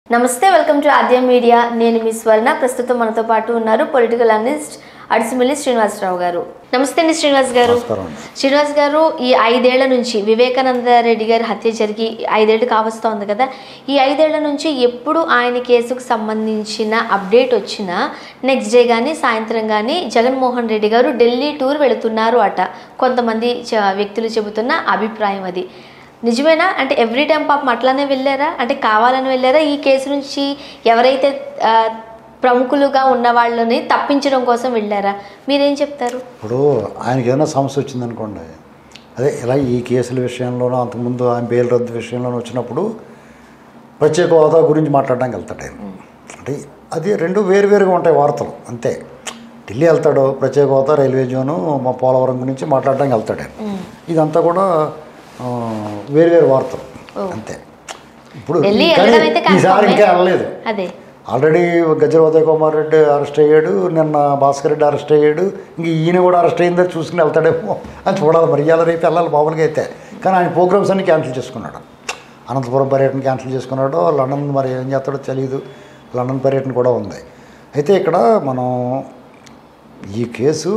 నమస్తే welcome to Aadya media నేను మీ స్వర్ణ ప్రస్తుతం మనతో పాటు ఉన్నారు పొలిటికల్ అనలిస్ట్ అడిసిమిల్లి శ్రీనివాసరావు గారు నమస్తే అండి శ్రీనివాస్ గారు నమస్కారం అండి. శ్రీనివాస్ గారు ఈ ఐదేళ్ల నుంచి వివేకానంద రెడ్డి గారి హత్య జరిగి ఐదేళ్లు కావస్తోంది కదా ఈ ఐదేళ్ల నుంచి ఎప్పుడు ఆయన కేసుకు సంబంధించిన అప్డేట్ వచ్చినా నెక్స్ట్ డే కానీ సాయంత్రం కానీ జగన్మోహన్ రెడ్డి గారు ఢిల్లీ టూర్ వెళుతున్నారు అట కొంతమంది చ- వ్యక్తులు చెబుతున్న అభిప్రాయం అది నిజమేనా అంటే ఎవ్రీ టైం పాపం అట్లానే వెళ్ళారా అంటే కావాలని వెళ్ళారా ఈ కేసు నుంచి ఎవరైతే ఆ, ప్రముఖులుగా ఉన్న వాళ్ళని తప్పించడం కోసం వెళ్ళారా మీరేం చెప్తారు ఇప్పుడు ఆయనకి ఏదైనా సమస్య వచ్చిందనుకోండి అదే ఇలా ఈ కేసుల విషయంలోనూ అంతకుముందు ఆయన బెయిల్ రద్దు విషయంలోనూ వచ్చినప్పుడు ప్రత్యేక హోదా గురించి మాట్లాడడానికి వెళ్తాడు ఆయన అంటే అది రెండు వేరువేరుగా ఉంటాయి వార్తలు అంతే ఢిల్లీ వెళ్తాడు ప్రత్యేక హోదా రైల్వే జోను మా పోలవరం గురించి మాట్లాడడానికి వెళ్తాడు ఆయన ఇదంతా కూడా ఆ, వేరువేరు వార్తలు అంతే ఇప్పుడు ఢిల్లీ కానీ వెళ్ళడం అయితే ఈసారి confirm. ఇంకా వెళ్ళలేదు అదే ఆల్రెడీ గజ్జల ఉదయ్ కుమార్ రెడ్డి అరెస్ట్ అయ్యాడు నిన్న భాస్కర్ రెడ్డి అరెస్ట్ అయ్యాడు ఇంక ఈయన కూడా అరెస్ట్ అయిందో చూసుకుని వెళ్తాడేమో అని చూడాలి మరి ఇవాళ రేపు వెళ్ళాలి మామూలుగా అయితే కానీ ఆయన ప్రోగ్రామ్స్ అన్ని క్యాన్సిల్ చేసుకున్నాడు అనంతపురం పర్యటన క్యాన్సిల్ చేసుకున్నాడు లండన్ మరి ఏం చేస్తాడో తెలియదు లండన్ పర్యటన కూడా ఉంది అయితే ఇక్కడ మనం ఈ case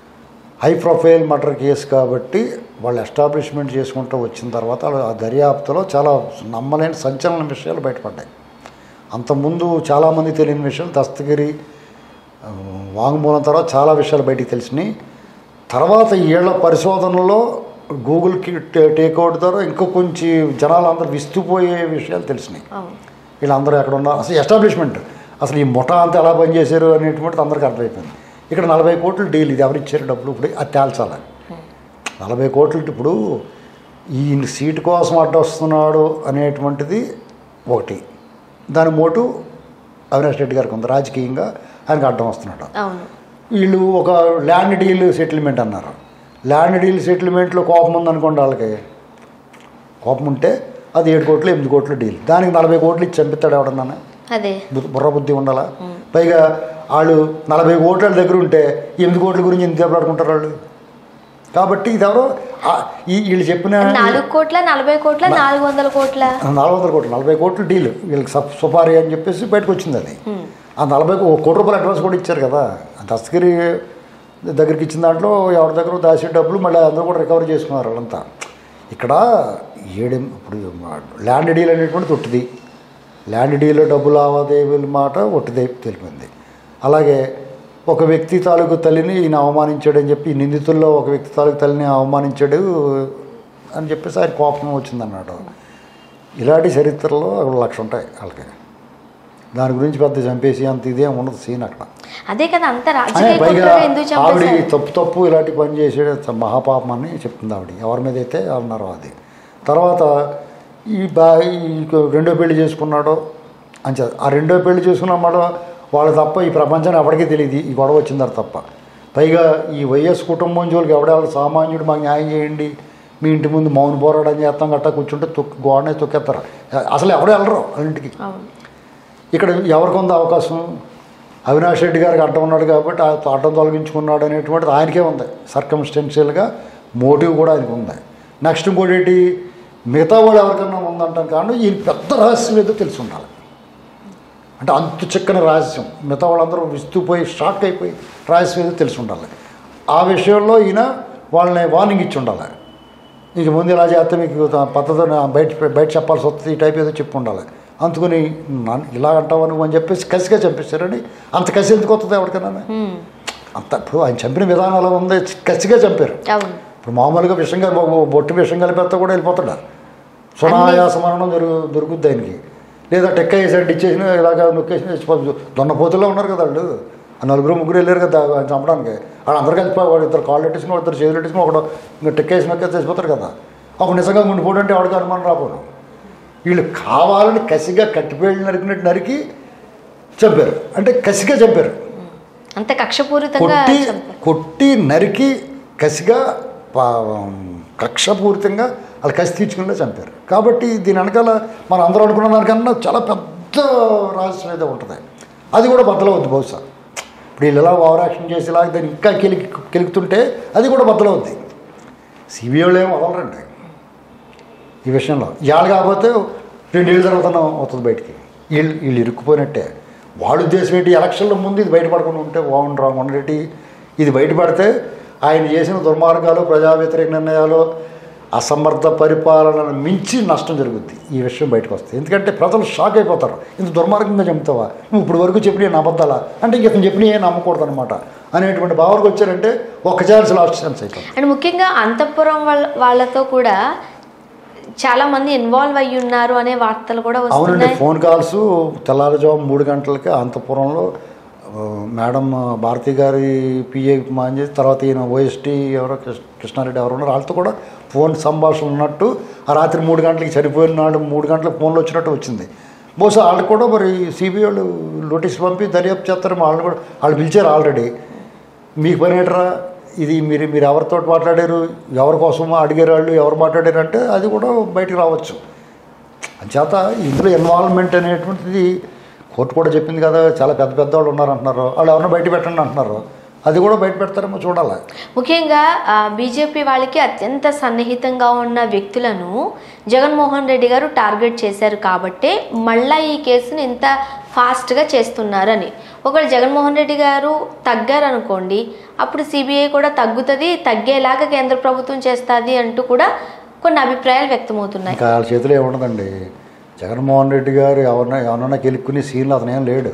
high profile murder case కాబట్టి వాళ్ళు ఎస్టాబ్లిష్మెంట్ చేసుకుంటూ వచ్చిన తర్వాత ఆ దర్యాప్తులో చాలా నమ్మలేని సంచలన విషయాలు బయటపడ్డాయి అంతకుముందు చాలామంది తెలియని విషయాలు దస్తగిరి ఆ, వాంగ్మూలం తర్వాత చాలా విషయాలు బయటికి తెలిసినాయి తర్వాత ఈ ఏళ్ల పరిశోధనలో గూగుల్కి టే- టేక్అవుట్ ద్వారా ఇంకా కొంచెం జనాలు అందరూ విస్తుపోయే విషయాలు తెలిసినాయి అవును వీళ్ళందరూ ఎక్కడ ఉన్నారు అసలు ఎస్టాబ్లిష్మెంట్ అసలు ఈ ముఠా అంతా ఎలా పనిచేశారు అనేటువంటిది అందరికీ అర్థమైపోయింది ఇక్కడ నలభై కోట్లు డీల్ ఇది ఎవరు ఇచ్చారు డబ్బులు ఇప్పుడు అది తేల్చాలి నలభై కోట్లు ఇప్పుడు ఈ సీటు కోసం అడ్డొస్తున్నాడు అనేటువంటిది ఒకటి దాని మోటు అవినాష్ రెడ్డి గారికి ఉంది రాజకీయంగా ఆయనకు అడ్డం వస్తున్నాడు అవును వీళ్ళు ఒక ల్యాండ్ డీల్ సెటిల్మెంట్ అన్నారు ల్యాండ్ డీల్ సెటిల్మెంట్లో కోపం ఉందనుకోండి వాళ్ళకి కోపం ఉంటే అది ఏడు కోట్లు ఎనిమిది కోట్లు డీల్ దానికి నలభై కోట్లు ఇచ్చి చంపిస్తాడు ఎవడన్నా అదే బు- బుర్ర బుద్ధి ఉండాలా పైగా వాళ్ళు నలభై కోట్ల దగ్గర ఉంటే ఎనిమిది కోట్ల గురించి ఎందుకు దెబ్బలాడుకుంటారు వాళ్ళు కాబట్టి ఇది ఎవరో ఆ- ఈ వీళ్ళు చెప్పిన నాలుగు కోట్ల నలభై కోట్ల నాలుగు వందల కోట్ల నాలుగు వందల కోట్లు నలభై కోట్లు డీల్ వీళ్ళకి సప్ సుపారీ అని చెప్పేసి బయటకు వచ్చింది అది ఆ నలభై కో- ఒక కోటి రూపాయలు అడ్వాన్స్ కూడా ఇచ్చారు కదా ఆ దస్తగిరి దగ్గరికి ఇచ్చిన దాంట్లో ఎవరి దగ్గర దాసే డబ్బులు మళ్ళీ అందరూ కూడా రికవర్ చేసుకున్నారు వాళ్ళంతా ఇక్కడ ఏడు ఇప్పుడు ల్యాండ్ డీల్ అనేటువంటిది ఒట్టిది ల్యాండ్ డీల్ డబ్బు లావాదేవీల మాట ఒట్టిదే తెలిపింది అలాగే ఒక వ్యక్తి తాలూకు తల్లిని ఈయన అవమానించాడు అని చెప్పి ఈ నిందితుల్లో ఒక వ్యక్తి తాలూకు తల్లిని అవమానించాడు అని చెప్పేసి ఆయన కోపం వచ్చిందన్నాడు ఇలాంటి చరిత్రలో ఒక లక్ష ఉంటాయి వాళ్ళకి దాని గురించి పెద్ద చంపేసి అంత ఇదేం ఉండదు సీన్ అక్కడ అదే కదా అంత అనే రాజకీయ పైగా కుట్రగా ఎందుకు ఆవిడ చంపేశారు తప్పు తప్పు ఇలాంటి పని చేసేది చ- మహాపాపం అని చెప్తుంది ఆవిడ ఎవరి మీద అయితే అన్నారో అది తర్వాత ఈ బా ఈ రెండో పెళ్లి చేసుకున్నాడో అని చె- ఆ రెండో పెళ్లి చేసుకున్నాడో వాళ్ళు తప్ప ఈ ప్రపంచాన్ని ఎవరికీ తెలియదు ఈ గొడవ వచ్చిందారు తప్ప పైగా ఈ వైఎస్ కుటుంబం జోలికి ఎవడెవడు సామాన్యుడు మాకు న్యాయం చేయండి మీ ఇంటి ముందు మౌన పోరాటం చేస్తాం గట్టా కూర్చుంటే తొక్కి గోడనే తొక్కేస్తారు అసలు ఎవరు వెళ్ళరు వాళ్ళ ఇంటికి అవును ఇక్కడ ఎవరికి ఉంది అవకాశం అవినాష్ రెడ్డి గారికి అడ్డం ఉన్నాడు కాబట్టి ఆ అడ్డం తొలగించుకున్నాడు అనేటువంటిది ఆయనకే ఉంది సర్కమ్స్టెన్షియల్గా మోటివ్ కూడా ఆయనకు ఉంది నెక్స్ట్ ఇంకోటి ఏంటి మిగతా వాళ్ళు ఎవరికన్నా ఉందంటాను కానీ ఈయన పెద్ద రహస్యం ఏదో తెలిసి ఉండాలి అంటే అంతు చిక్కని రహస్యం మిగతా వాళ్ళందరూ విస్తుపోయి షాక్ అయిపోయి రహస్యం ఏదో తెలిసి ఉండాలి ఆ విషయంలో ఈయన వాళ్ళని వార్నింగ్ ఇచ్చి ఉండాలి ఇంక ముందు ఇలా చేస్తే మీకు పద్ధతి బయట బయట చెప్పాల్సి వస్తుంది ఈ టైప్ ఏదో చెప్పి ఉండాలి అందుకని నన్ను ఇలా అంటావు నువ్వు అని చెప్పేసి కసిగా చంపేశారని అంత కసి ఎందుకు వస్తుంది ఎవరికైనా హ్మ్. అంత ఇప్పుడు ఆయన చంపిన విధానం ఎలా ఉంది కసిగా చంపారు అవును ఇప్పుడు మామూలుగా విషయం కలిపి ఓ బొట్టు విషయం కలిపేస్తా కూడా వెళ్ళిపోతాడు సునాయాస మరణం దొరుకు దొరుకుద్ది ఆయనకి లేదా టెక్క వేసాడు ఇచ్చేసిన ఇలాగ నొక్కేసిన చచ్చిపోతుంది దొన్నపోతుల్లో ఉన్నారు కదా వాళ్ళు ఆ నలుగురు ముగ్గురు వెళ్ళారు కదా ఆయన చంపడానికి వాళ్ళు అందరు కలిపి వాడు ఇద్దరు కాళ్ళు పెట్టేసుకుని వాడు ఇద్దరు చేతులు పెట్టేసుకుని ఒకడు ఇంకా టెక్క వేసి నొక్కేసి చచ్చిపోతారు కదా ఒక నిజంగా ఉండిపోవడం అంటే ఎవరికి అనుమానం రాపోను వీళ్ళు కావాలని కసిగా కట్టిపేళ్ళు నరికినట్టు నరికి చంపారు అంటే కసిగా చంపారు అంత కక్షపూరితంగా కొట్టి చంపారు కొట్టి నరికి కసిగా పా- కక్షపూరితంగా వాళ్ళు కసి తీర్చుకునే చంపారు కాబట్టి దీని వెనకాల మనం అందరూ అనుకున్న దానికన్నా చాలా పెద్ద రహస్యం ఏదో ఉంటుంది అది కూడా బద్దలవుద్ది బహుశా ఇప్పుడు వీళ్ళు ఎలా ఓవర్ యాక్షన్ చేసి ఇలా దాన్ని ఇంకా కెలికి కెలుకుతుంటే అది కూడా బద్దలవుద్ది సిబిఐ వాళ్ళు ఏం వదలరండి ఈ విషయంలో ఇవాళ కాకపోతే రెండేళ్ళ తర్వాత అవుతుంది బయటికి వీళ్ళు వీళ్ళు ఇరుక్కుపోయినట్టే వాళ్ళ ఉద్దేశం ఏంటి ఎలక్షన్ల ముందు ఇది బయటపడకుండా ఉంటే బాగుండు రామోహన్ రెడ్డి ఇది బయటపడితే ఆయన చేసిన దుర్మార్గాలు ప్రజా వ్యతిరేక నిర్ణయాలు అసమర్థ పరిపాలనను మించి నష్టం జరుగుద్ది ఈ విషయం బయటకు వస్తుంది ఎందుకంటే ప్రజలు షాక్ అయిపోతారు ఇంత దుర్మార్గంగా చెప్తావా నువ్వు ఇప్పుడు వరకు చెప్పిన అబద్ధాలా అంటే ఇంక ఇతను చెప్పిన ఏం నమ్మకూడదు అనమాట అనేటువంటి భావనకు వచ్చారంటే ఒక ఛాన్స్ లాస్ట్ ఛాన్స్ అయిపోతుంది అండ్ ముఖ్యంగా అంతఃపురం వాళ్ళ వాళ్ళతో కూడా చాలా మంది ఇన్వాల్వ్ అయ్యి ఉన్నారు అనే వార్తలు కూడా అవునండి వస్తున్నాయి ఫోన్ కాల్స్ తెల్లారుజాము మూడు గంటలకి అంతపురంలో ఆ, మేడం భారతి గారి పిఏ మాన్ చేసి తర్వాత ఈయన ఓఎస్టీ ఎవరో కృష్ణ- కృష్ణారెడ్డి ఎవరు ఉన్నారు వాళ్ళతో కూడా ఫోన్ సంభాషణ ఉన్నట్టు ఆ రాత్రి మూడు గంటలకి చనిపోయిన నాడు మూడు గంటలకు ఫోన్లో వచ్చినట్టు వచ్చింది బహుశా వాళ్ళు కూడా మరి సిబిఐ వాళ్ళు నోటీస్ పంపి దర్యాప్తు చేస్తారు వాళ్ళు కూడా వాళ్ళు పిలిచారు ఆల్రెడీ మీకు పని ఏంటరా ఇది మీరు మీరు ఎవరితో మాట్లాడారు ఎవరి కోసం అడిగారు వాళ్ళు ఎవరు మాట్లాడారు అంటే అది కూడా బయటికి రావచ్చు అంచేత ఇందులో ఇన్వాల్వ్మెంట్ అనేటువంటిది కోర్టు కూడా చెప్పింది కదా చాలా పెద్ద పెద్ద వాళ్ళు ఉన్నారు అంటున్నారు వాళ్ళు ఎవరినో బయట పెట్టండి అంటున్నారు అది కూడా బయట పెడతారేమో చూడాలి ముఖ్యంగా బీజేపీ వాళ్ళకి అత్యంత సన్నిహితంగా ఉన్న వ్యక్తులను జగన్మోహన్ రెడ్డి గారు టార్గెట్ చేశారు కాబట్టే మళ్ళా ఈ కేసుని ఇంత ఫాస్ట్గా చేస్తున్నారని ఒకవేళ జగన్మోహన్ రెడ్డి గారు తగ్గారనుకోండి అప్పుడు సిబిఐ కూడా తగ్గుతుంది తగ్గేలాగా కేంద్ర ప్రభుత్వం చేస్తుంది అంటూ కూడా కొన్ని అభిప్రాయాలు వ్యక్తమవుతున్నాయి ఇంకా వాళ్ళ చేతిలో ఏముండదండి జగన్మోహన్ రెడ్డి గారు ఎవరిన ఎవరన్నా గెలుక్కునే సీన్లు అతను ఏం లేడు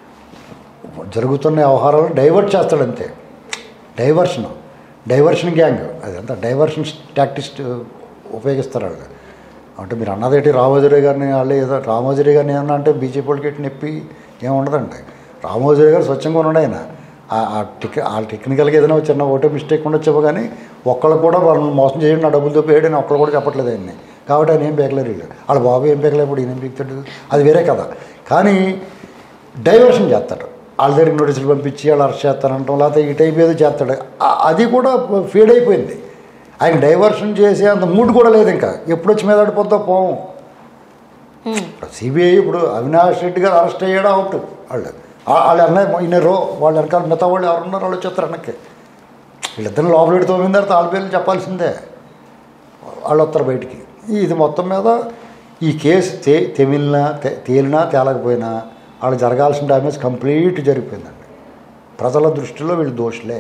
జరుగుతున్న వ్యవహారాలను డైవర్ట్ చేస్తాడు అంతే డైవర్షన్ డైవర్షన్ గ్యాంగ్ అదంతా డైవర్షన్ టాక్టిస్ట్ ఉపయోగిస్తారు వాళ్ళు అంటే మీరు అన్నదేంటి రామోజీరావు గారిని వాళ్ళు ఏదో రామోజీరావు గారిని ఏమన్నా అంటే బీజేపీ వాళ్ళకి ఎట్టి నొప్పి ఏముండదండి రామోజీరావు గారు స్వచ్ఛంగా ఉన్నాడు ఆయన ఆ- ఆ టెక్ ఆ టెక్నికల్గా ఏదైనా ఒక చిన్న ఓటే మిస్టేక్ ఉండొచ్చేమో కానీ ఒక్కళ్ళు కూడా వాళ్ళని మోసం చేయండి నా డబ్బులు తప్పేయడం అని ఒక్కళ్ళు కూడా చెప్పట్లేదు ఆయన్ని కాబట్టి ఆయన ఏం పేకలేరు వీళ్ళు వాళ్ళ బాబు ఏం పేకలేప్పుడు ఈయన ఏం పీకుతాడు అది వేరే కదా కానీ డైవర్షన్ చేస్తాడు వాళ్ళ దగ్గరికి నోటీసులు పంపించి వాళ్ళు అరెస్ట్ చేస్తానంటాం లేకపోతే ఈ టైప్ ఏదో చేస్తాడు ఆ- అది కూడా ఫీడ్ అయిపోయింది ఆయన డైవర్షన్ చేసే అంత మూడ్ కూడా లేదు ఇంకా ఎప్పుడు వచ్చి మీద పడిపోద్దో పోము హ్మ్. సిబిఐ ఇప్పుడు అవినాష్ రెడ్డి గారు అరెస్ట్ అయ్యాడు అవుట్ వాళ్ళు ఆ- వాళ్ళు అన్నయ్య ఈయన రో వాళ్ళ వెనకాల మిగతా వాళ్ళు ఎవరున్నారో వాళ్ళు వచ్చేస్తారు వెనక్కి వీళ్ళిద్దరిని లోపల పెట్టి తోమిన తర్వాత వాళ్ళ పేర్లు చెప్పాల్సిందే వాళ్ళు వస్తారు బయటికి ఇది మొత్తం మీద ఈ కేసు తే తెమిలినా తే- తేలినా తేలకపోయినా వాళ్ళు జరగాల్సిన డ్యామేజ్ కంప్లీట్ జరిగిపోయిందండి ప్రజల దృష్టిలో వీళ్ళు దోషులే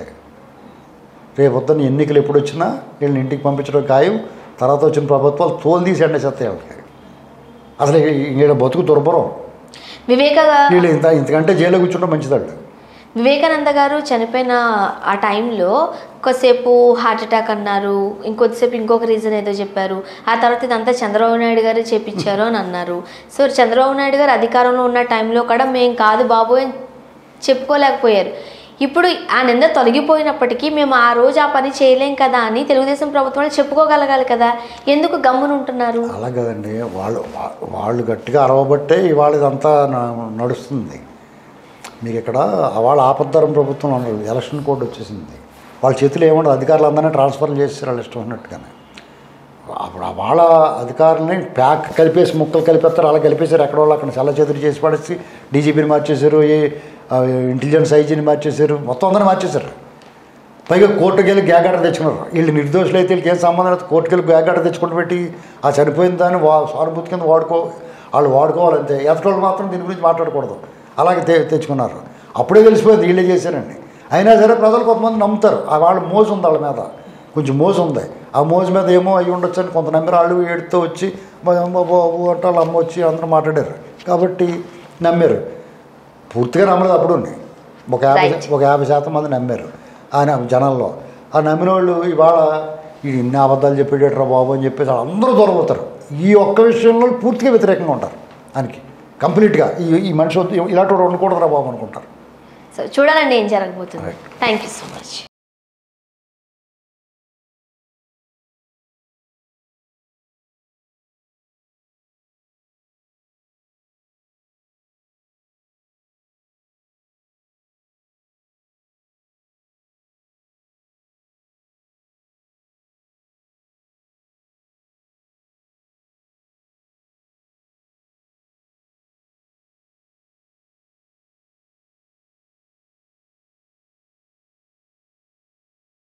రేపు పొద్దున్న ఎన్నికలు ఎప్పుడు వచ్చినా వీళ్ళని ఇంటికి పంపించడం ఖాయం తర్వాత వచ్చిన ప్రభుత్వాలు తోలు తీసి ఎండేసేస్తాయి వాళ్ళకి అసలు వీళ్ళ బతుకు దుర్భరం వివేక వీళ్ళు ఇంత ఇంతకంటే జైల్లో కూర్చుంటే మంచిదండి వివేకానంద గారు చనిపోయిన ఆ టైంలో కొద్దిసేపు హార్ట్ అటాక్ అన్నారు ఇంకొద్దిసేపు ఇంకొక రీజన్ ఏదో చెప్పారు ఆ తర్వాత ఇదంతా చంద్రబాబు నాయుడు గారు చేపించారు అని అన్నారు సో చంద్రబాబు నాయుడు గారు అధికారంలో ఉన్న టైంలో కూడా మేం కాదు బాబు అని చెప్పుకోలేకపోయారు ఇప్పుడు ఆ నింద తొలగిపోయినప్పటికీ మేము ఆ రోజు ఆ పని చేయలేం కదా అని తెలుగుదేశం ప్రభుత్వం చెప్పుకోగలగాలి కదా ఎందుకు గమ్మునుంటున్నారు అలా కదండి వాళ్ళు వా- వాళ్ళు గట్టిగా అరవబట్టే ఇవాళ ఇదంతా న- నడుస్తుంది మీకు ఇక్కడ వాళ్ళ ఆపద్దరం ప్రభుత్వం ఉన్నారు ఎలక్షన్ కోడ్ వచ్చేసింది వాళ్ళ చేతిలో ఏమన్నా అధికారులు అందరినీ ట్రాన్స్ఫర్ చేస్తారు వాళ్ళు ఇష్టం ఉన్నట్టుగానే అప్పుడు ఆ వాళ్ళ అధికారులని ప్యాక్ కలిపేసి ముక్కలు కలిపేస్తారు అలా కలిపేశారు ఎక్కడ వాళ్ళు అక్కడ చల్ల చేతులు చేసి పడేసి డీజీపీని మార్చేశారు ఏ ఆ, ఇంటెలిజెన్స్ ఐజీని మార్చేశారు మొత్తం అందరిని మార్చేశారు పైగా కోర్టుకి వెళ్ళి గ్యాగాట తెచ్చుకున్నారు వీళ్ళు నిర్దోషులు అయితే వీళ్ళకి ఏం సంబంధం లేదు కోర్టుకి వెళ్ళి గ్యాగాట తెచ్చుకుంటూ పెట్టి ఆ చనిపోయిన దాన్ని వా సానుభూతి కింద వాడుకో వాళ్ళు వాడుకోవాలంతే ఎతటోళ్ళు మాత్రం దీని గురించి మాట్లాడకూడదు అలాగే తె తెచ్చుకున్నారు అప్పుడే తెలిసిపోయింది వీళ్ళే చేశారండి అయినా సరే ప్రజలు కొంతమంది నమ్ముతారు ఆ వాళ్ళ మోజు ఉంది వాళ్ళ మీద కొంచెం మోజు ఉంది ఆ మోజు మీద ఏమో అయ్యి ఉండొచ్చు అని కొంత నమ్మిన వాళ్ళు ఏడుతో వచ్చి "మా అమ్మ బాబు అంటే వాళ్ళ అమ్మ వచ్చి అందరూ మాట్లాడారు కాబట్టి నమ్మారు పూర్తిగా నమ్మలేదు అప్పుడు ఒక యాభై Right. ఒక యాభై శాతం మంది నమ్మారు ఆయన జనాల్లో ఆ నమ్మిన వాళ్ళు ఇవాళ ఈ ఇన్ని అబద్ధాలు చెప్పేటట్రా బాబు అని చెప్పేసి అందరూ దూరపోతారు ఈ ఒక్క విషయంలో పూర్తిగా వ్యతిరేకంగా ఉంటారు ఆయనకి కంప్లీట్గా ఈ ఈ మనిషి వద్దు, ఇలాంటి వాడు ఉండకూడదురా బాబు అనుకుంటారు సో చూడాలండి ఏం జరగబోతుంది Right. Thank you so much